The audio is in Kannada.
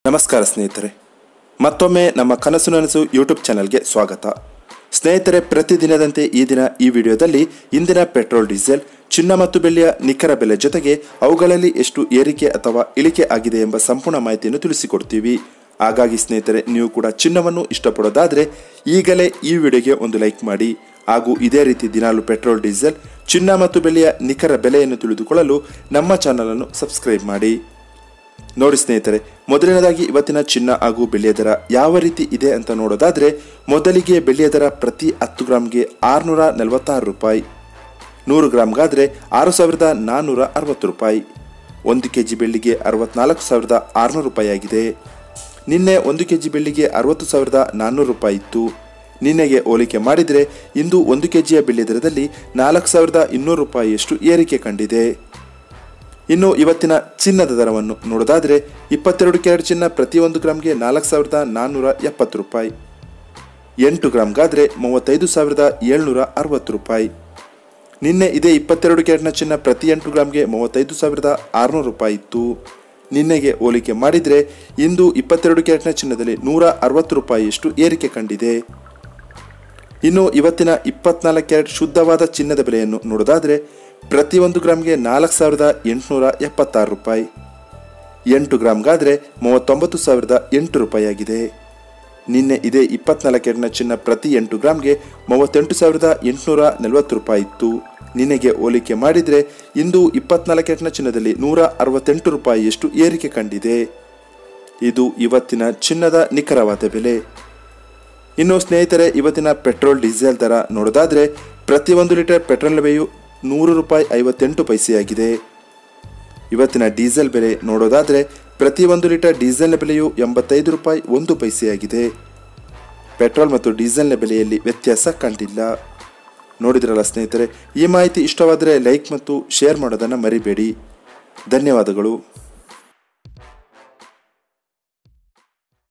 ನಮಸ್ಕಾರ ಸ್ನೇಹಿತರೆ ಮತ್ತೊಮ್ಮೆ ನಮ್ಮ ಕನಸು ನನಸು ಯೂಟ್ಯೂಬ್ ಚಾನಲ್ಗೆ ಸ್ವಾಗತ ಸ್ನೇಹಿತರೆ ಪ್ರತಿದಿನದಂತೆ ಈ ದಿನ ಈ ವಿಡಿಯೋದಲ್ಲಿ ಇಂದಿನ ಪೆಟ್ರೋಲ್ ಡೀಸೆಲ್ ಚಿನ್ನ ಮತ್ತು ಬೆಳ್ಳಿಯ ನಿಖರ ಬೆಲೆ ಜೊತೆಗೆ ಅವುಗಳಲ್ಲಿ ಎಷ್ಟು ಏರಿಕೆ ಅಥವಾ ಇಳಿಕೆ ಆಗಿದೆ ಎಂಬ ಸಂಪೂರ್ಣ ಮಾಹಿತಿಯನ್ನು ತಿಳಿಸಿಕೊಡ್ತೀವಿ ಹಾಗಾಗಿ ಸ್ನೇಹಿತರೆ ನೀವು ಕೂಡ ಚಿನ್ನವನ್ನು ಇಷ್ಟಪಡೋದಾದರೆ ಈಗಲೇ ಈ ವಿಡಿಯೋಗೆ ಒಂದು ಲೈಕ್ ಮಾಡಿ ಹಾಗೂ ಇದೇ ರೀತಿ ದಿನಾಲು ಪೆಟ್ರೋಲ್ ಡೀಸೆಲ್ ಚಿನ್ನ ಮತ್ತು ಬೆಳ್ಳಿಯ ನಿಖರ ಬೆಲೆಯನ್ನು ತಿಳಿದುಕೊಳ್ಳಲು ನಮ್ಮ ಚಾನಲನ್ನು ಸಬ್ಸ್ಕ್ರೈಬ್ ಮಾಡಿ ನೋಡಿ ಸ್ನೇಹಿತರೆ ಮೊದಲನೇದಾಗಿ ಇವತ್ತಿನ ಚಿನ್ನ ಹಾಗೂ ಬೆಳ್ಳಿಯ ದರ ಯಾವ ರೀತಿ ಇದೆ ಅಂತ ನೋಡೋದಾದ್ರೆ ಮೊದಲಿಗೆ ಬೆಳ್ಳಿಯ ದರ ಪ್ರತಿ ಹತ್ತು ಗ್ರಾಮ್ಗೆ ಆರುನೂರ ನಲವತ್ತಾರು ರೂಪಾಯಿ ನೂರು ಗ್ರಾಮ್ಗಾದ್ರೆ ಆರು ಸಾವಿರದ ನಾನ್ನೂರ ಅರವತ್ತು ರೂಪಾಯಿ ಒಂದು ಕೆ ಜಿ ಬೆಳ್ಳಿಗೆ ಅರವತ್ನಾಲ್ಕು ಸಾವಿರದ ಆರುನೂರು ರೂಪಾಯಿ ಆಗಿದೆ ನಿನ್ನೆ ಒಂದು ಕೆ ಜಿ ಬೆಳ್ಳಿಗೆ ಅರವತ್ತು ಸಾವಿರದ ನಾನ್ನೂರು ರೂಪಾಯಿ ಇತ್ತು ನಿನ್ನೆಗೆ ಹೋಲಿಕೆ ಮಾಡಿದರೆ ಇಂದು ಒಂದು ಕೆ ಜಿಯ ಬೆಳ್ಳಿ ದರದಲ್ಲಿ ನಾಲ್ಕು ಸಾವಿರದ ಇನ್ನೂರು ರೂಪಾಯಿಯಷ್ಟು ಏರಿಕೆ ಕಂಡಿದೆ ಇನ್ನು ಇವತ್ತಿನ ಚಿನ್ನದ ದರವನ್ನು ನೋಡೋದಾದರೆ ಇಪ್ಪತ್ತೆರಡು ಕ್ಯಾರೆಟ್ ಚಿನ್ನ ಪ್ರತಿಯೊಂದು ಗ್ರಾಮ್ಗೆ ನಾಲ್ಕು ಸಾವಿರದ ನಾನ್ನೂರ ಎಪ್ಪತ್ತು ರೂಪಾಯಿ ಎಂಟು ಗ್ರಾಮ್ಗಾದರೆ ಮೂವತ್ತೈದು ಸಾವಿರದ ಏಳ್ನೂರ ಅರವತ್ತು ರೂಪಾಯಿ ನಿನ್ನೆ ಇದೇ ಇಪ್ಪತ್ತೆರಡು ಕ್ಯಾರೆಟ್ನ ಚಿನ್ನ ಪ್ರತಿ ಎಂಟು ಗ್ರಾಮ್ಗೆ ಮೂವತ್ತೈದು ಸಾವಿರದ ಆರುನೂರು ರೂಪಾಯಿ ಇತ್ತು ನಿನ್ನೆಗೆ ಹೋಲಿಕೆ ಮಾಡಿದರೆ ಇಂದು ಇಪ್ಪತ್ತೆರಡು ಕ್ಯಾರೆಟ್ನ ಚಿನ್ನದಲ್ಲಿ ನೂರ ಅರವತ್ತು ರೂಪಾಯಿಯಷ್ಟು ಏರಿಕೆ ಕಂಡಿದೆ ಇನ್ನು ಇವತ್ತಿನ ಇಪ್ಪತ್ನಾಲ್ಕು ಕ್ಯಾರೆಟ್ ಶುದ್ಧವಾದ ಚಿನ್ನದ ಬೆಲೆಯನ್ನು ನೋಡೋದಾದರೆ ಪ್ರತಿಯೊಂದು ಗ್ರಾಮ್ಗೆ ನಾಲ್ಕು ಸಾವಿರದ ಎಂಟುನೂರ ಎಪ್ಪತ್ತಾರು ರೂಪಾಯಿ ಎಂಟು ಗ್ರಾಮ್ಗಾದರೆ ಮೂವತ್ತೊಂಬತ್ತು ಸಾವಿರದ ಎಂಟು ರೂಪಾಯಿ ಆಗಿದೆ ನಿನ್ನೆ ಇದೇ ಇಪ್ಪತ್ನಾಲ್ಕು ಕ್ಯಾರೆಟ್ನ ಚಿನ್ನ ಪ್ರತಿ ಎಂಟು ಗ್ರಾಮ್ಗೆ ಮೂವತ್ತೆಂಟು ಸಾವಿರದ ಎಂಟುನೂರ ನಲವತ್ತು ರೂಪಾಯಿ ಇತ್ತು ನಿನ್ನೆಗೆ ಹೋಲಿಕೆ ಮಾಡಿದರೆ ಇಂದು ಇಪ್ಪತ್ನಾಲ್ಕು ಕ್ಯಾರೆಟ್ನ ಚಿನ್ನದಲ್ಲಿ ನೂರ ಅರವತ್ತೆಂಟು ರೂಪಾಯಿಯಷ್ಟು ಏರಿಕೆ ಕಂಡಿದೆ ಇದು ಇವತ್ತಿನ ಚಿನ್ನದ ನಿಖರವಾದ ಬೆಲೆ ಇನ್ನು ಸ್ನೇಹಿತರೆ ಇವತ್ತಿನ ಪೆಟ್ರೋಲ್ ಡೀಸೆಲ್ ದರ ನೋಡೋದಾದರೆ ಪ್ರತಿಯೊಂದು ಲೀಟರ್ ಪೆಟ್ರೋಲ್ ಬೆಲೆಯು ನೂರು ರೂಪಾಯಿ ಐವತ್ತೆಂಟು ಪೈಸೆಯಾಗಿದೆ ಇವತ್ತಿನ ಡೀಸೆಲ್ ಬೆಲೆ ನೋಡೋದಾದರೆ ಪ್ರತಿಯೊಂದು ಲೀಟರ್ ಡೀಸೆಲ್ನ ಬೆಲೆಯು ಎಂಬತ್ತೈದು ರೂಪಾಯಿ ಒಂದು ಪೈಸೆಯಾಗಿದೆ ಪೆಟ್ರೋಲ್ ಮತ್ತು ಡೀಸೆಲ್ನ ಬೆಲೆಯಲ್ಲಿ ವ್ಯತ್ಯಾಸ ಕಂಡಿಲ್ಲ ನೋಡಿದ್ರಲ್ಲ ಸ್ನೇಹಿತರೆ ಈ ಮಾಹಿತಿ ಇಷ್ಟವಾದರೆ ಲೈಕ್ ಮತ್ತು ಶೇರ್ ಮಾಡೋದನ್ನು ಮರಿಬೇಡಿ ಧನ್ಯವಾದಗಳು